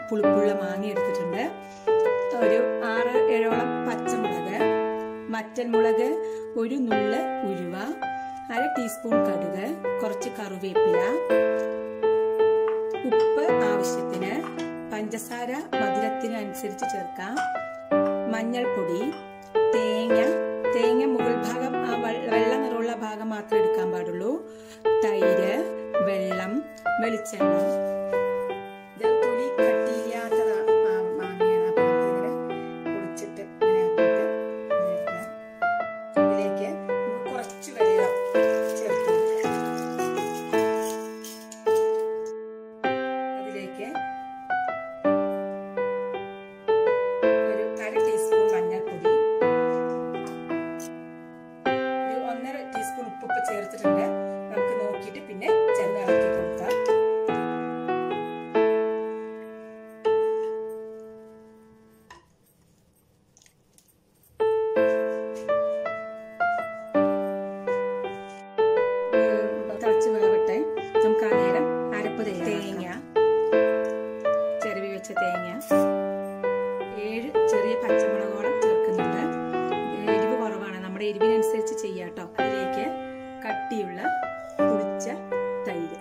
പുളിപ്പുള്ള മാങ്ങ എടുത്തിട്ടുണ്ട് ഒരു ആറ് ഏഴോളം പച്ചമുളക് മറ്റൻമുളക് ഒരു നുള്ള് ഉരുവ അര ടീസ്പൂൺ കടുക് കുറച്ച് കറിവേപ്പില ഉപ്പ് ആവശ്യത്തിന് പഞ്ചസാര മധുരത്തിനനുസരിച്ച് ചേർക്കാം മഞ്ഞൾപ്പൊടി തേങ്ങ തേങ്ങ മുകൾ ഭാഗം ആ വെ- വെള്ള നിറമുള്ള ഭാഗം മാത്രമേ എടുക്കാൻ പാടുള്ളൂ തൈര് വെള്ളം വെളിച്ചെണ്ണ ഇത് തൊലി കട്ടിയില്ലാത്തതാ ആ മാങ്ങയാണ് അപ്പൊ നമുക്കിങ്ങനെ പൊടിച്ചിട്ട് ഇങ്ങനെ ആക്കിയിട്ട് ഇങ്ങനെ ഇടാം. ഇതിലേക്ക് നമുക്ക് കുറച്ച് വെള്ളം ചേർത്ത് കൊടുക്കാം. അതിലേക്ക് ഒരു അര ടീസ്പൂൺ മഞ്ഞൾപ്പൊടി ഒരു ഒന്നര ടീസ്പൂൺ ഉപ്പൊക്കെ ചേർത്തിട്ടുണ്ട് നമുക്ക് നോക്കിയിട്ട് പിന്നെ ചെറുത് ഇളക്കി കൊടുക്കാം ഏഹ് തിളച്ച് വേവട്ടെ നമുക്ക് ആ നേരം അരപ്പ് തേങ്ങ ചെറുവി വെച്ച തേങ്ങ ഏഴ് ചെറിയ പച്ചമുളകോളം ചേർക്കുന്നുണ്ട് എരിവ് കുറവാണ് നമ്മുടെ എരിവിനനുസരിച്ച് ചെയ്യാട്ടോ അതിലേക്ക് കട്ടിയുള്ള പുളിച്ച തൈര്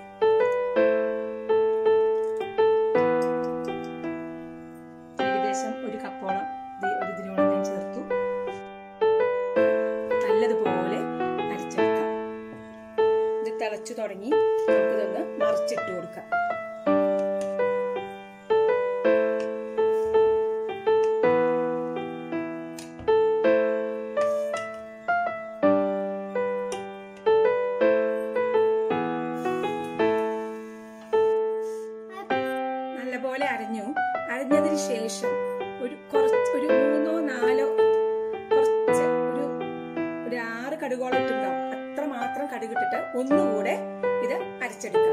ഏകദേശം ഒരു കപ്പോളം ദേ ഒരു ഇതിനോട് ഞാൻ ചേർത്തു നല്ലതുപോലെ അരച്ചെടുക്കാം ഇത് തിളച്ചു തുടങ്ങി നമുക്കിതൊന്ന് മറിച്ചിട്ട് കൊടുക്കാം നല്ലപോലെ അരഞ്ഞു അരഞ്ഞതിന് ശേഷം ഒരു കുറച്ച് ഒരു മൂന്നോ നാലോ കുറച്ച് ഒരു ഒരു ആറ് കടുകോളം ഇട്ടുണ്ടാവും അത്ര മാത്രം കടുകിട്ടിട്ട് ഒന്നുകൂടെ ഇത് അരച്ചെടുക്കാം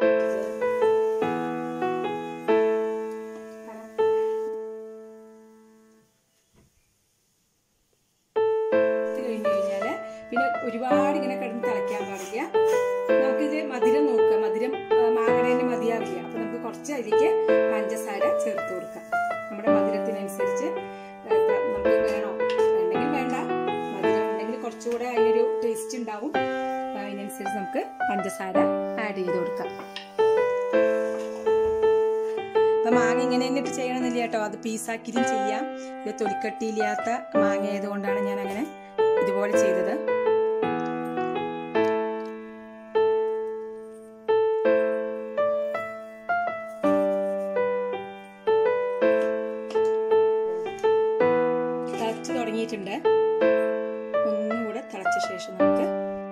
ഇത് കഴിഞ്ഞ് കഴിഞ്ഞാല് പിന്നെ ഒരുപാട് ഇങ്ങനെ കിടന്ന് തിളയ്ക്കാൻ പാടില്ല നമുക്കിത് മധുരം നോക്കുക മധുരം ആ, മാങ്ങണേന്റെ മതിയാവില്ല അപ്പൊ നമുക്ക് കുറച്ച് അതിലേക്ക് പഞ്ചസാര ചേർത്ത് കൊടുക്കാം നമ്മുടെ മധുരത്തിനനുസരിച്ച് ആ, ഇപ്പൊ നമുക്ക് വേണോ വേണ്ടെങ്കിൽ വേണ്ട മധുരം ഉണ്ടെങ്കിൽ കുറച്ചുകൂടെ അതിനൊരു ടേസ്റ്റ് ഉണ്ടാവും അപ്പൊ അതിനനുസരിച്ച് നമുക്ക് പഞ്ചസാര ആഡ് ചെയ്ത് കൊടുക്കാം അപ്പൊ മാങ്ങ ഇങ്ങനെ തന്നെ ഇട്ട് ചെയ്യണമെന്നില്ല കേട്ടോ അത് പീസാക്കിയിട്ടും ചെയ്യാം ഇത് തൊലിക്കട്ടിയില്ലാത്ത മാങ്ങ ആയതുകൊണ്ടാണ് ഞാൻ അങ്ങനെ ഇതുപോലെ ചെയ്തത് തിളച്ചു തുടങ്ങിയിട്ടുണ്ട് ഒന്നുകൂടെ തിളച്ച ശേഷം നമുക്ക്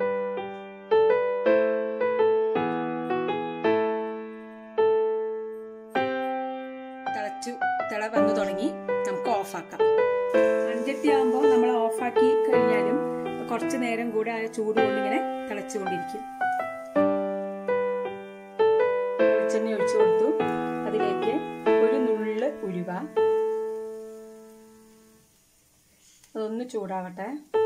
തിളച്ചു തിള വന്നു തുടങ്ങി നമുക്ക് ഓഫാക്കാം അഞ്ചട്ടി ആകുമ്പോൾ നമ്മൾ ഓഫാക്കി കഴിഞ്ഞാലും കുറച്ച് നേരം കൂടെ ആ ചൂട് കൊണ്ട് ഇങ്ങനെ തിളച്ചുകൊണ്ടിരിക്കും വെളിച്ചെണ്ണ ഒഴിച്ചു കൊടുത്തു അതിലേക്ക് ഒരു നുള്ള് ഉലുവ അതൊന്ന് ചൂടാവട്ടെ